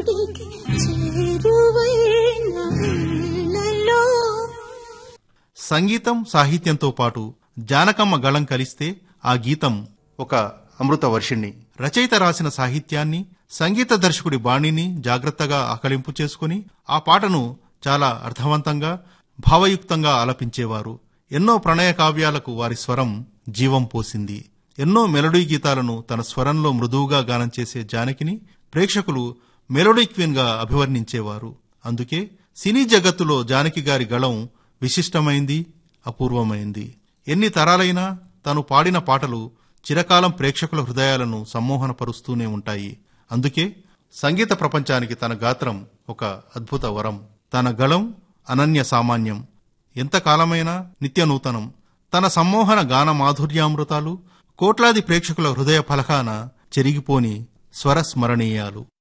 గుడికి చేరువైన వేళలో సంగీతం సాహిత్యంతో పాటు జానకమ్మ గళం కలిస్తే ఆ గీతం ఒక అమృత వర్షిణి రచయిత రాసిన సాహిత్యాన్ని సంగీత దర్శకుడి బాణిని జాగ్రత్తగా ఆకలింపు చేసుకుని ఆ పాటను చాలా అర్థవంతంగా భావయుక్తంగా ఆలపించేవారు ఎన్నో ప్రణయ కావ్యాలకు వారి స్వరం జీవం పోసింది ఎన్నో మెలోడీ గీతాలను తన స్వరంలో మృదువుగా గానం చేసే జానకిని ప్రేక్షకులు మెలోడీ క్వీన్ గా అభివర్ణించేవారు అందుకే సినీ జగత్తులో జానకి గారి గళం విశిష్టమైంది అపూర్వమైంది ఎన్ని తరాలైనా తను పాడిన పాటలు చిరకాలం ప్రేక్షకుల హృదయాలను సమ్మోహనపరుస్తూనే ఉంటాయి అందుకే సంగీత ప్రపంచానికి తన గాత్రం ఒక అద్భుత వరం తన గళం అనన్య సామాన్యం ఎంతకాలమైనా నిత్య నూతనం తన సమ్మోహన గాన మాధుర్యామృతాలు కోట్లాది ప్రేక్షకుల హృదయ ఫలకాన చెరిగిపోని స్వరస్మరణీయాలు